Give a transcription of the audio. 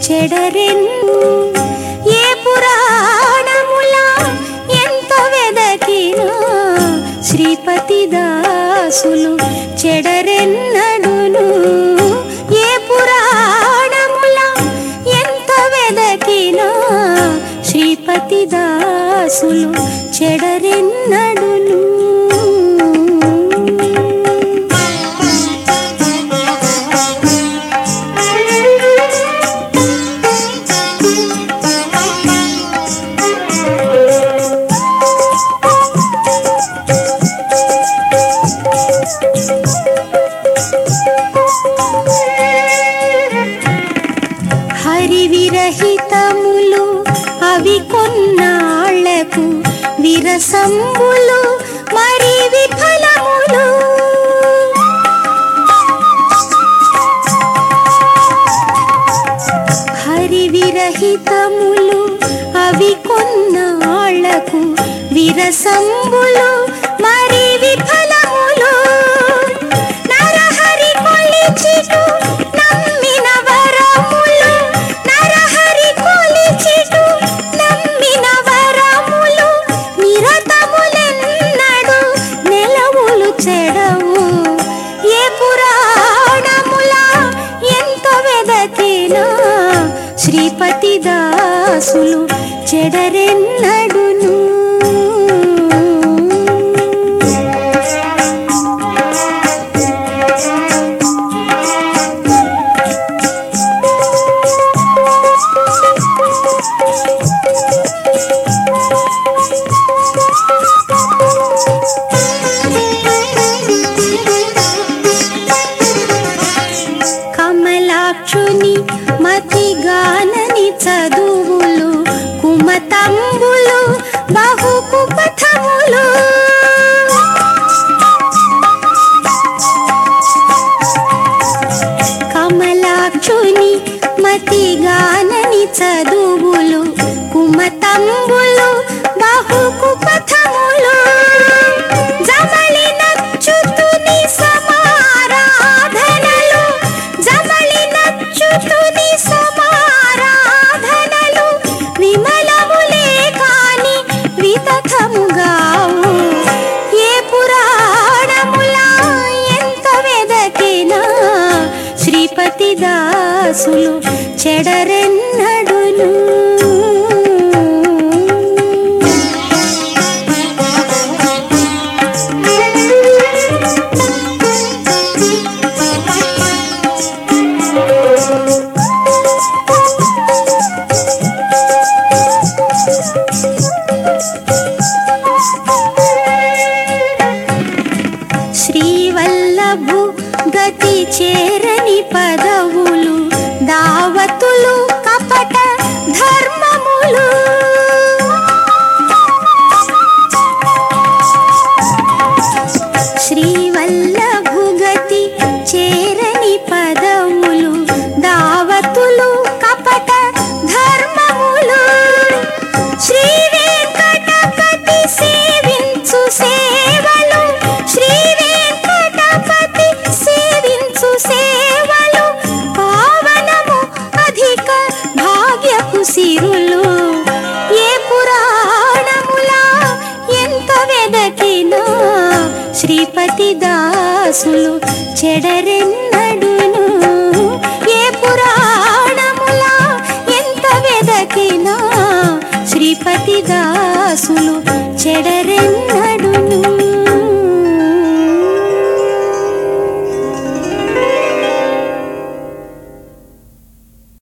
చెడరెన్ను ఏ పురాణముల ఎంత వెదకినా శ్రీపతి దాసులు చెడరెన్నడును ఏ పురాణముల ఎంత వెదకినా శ్రీపతి దాసులు చెడరెన్నడును హరి విరహితములు అవి కొన్నాళ్లకు విరసంబులు మరి విఫలములు హరి విరహితములు అవి కొన్నాళ్లకు విరసంబులు మరి విఫలములు నరహరి కొలిచిటు నమ్మిన వరములు నరహరి కొలిచిటు నమ్మిన వరములు నిరతములెన్నడు నెలవులు చెడవు ఏ పురాణముల ఎంత వెదకినా శ్రీపతి దాసులు చెడరెన్నడును కమలాక్షుని మతిగానని చదువులు కుమతంబులు బహు కుపథములు కమలాక్షుని మతిగానని చదువులు కుమతంబులు బహు కుపథములు జమలి నచ్చుతుని సమారాధనలు జమలి నచ్చుతుని సమారాధనలు విమలములే కాని వితథముగావు ఏ పురాణములా ఎంత వెదకినా శ్రీపతి దాసులు చెడరెన్నడును శ్రీవల్లభు గతి చేరని పదవులు దావతులు కపట ధర్మములు శ్రీవల్లభు గతి చేరని పదవులు దావతులు కపట ధర్మములు శ్రీ వెంకటపతి సేవించు సేవలు శ్రీ వెంకటపతి సేవించు సేవలు పావనము అధిక భాగ్యపు సిరులు ఏ పురాణములా ఎంత వెదకినా శ్రీపతి దాసులు చెడరెన్నడును ఏ పురాణములా ఎంత వెదకినా శ్రీపతి దాసులు చెడరెన్న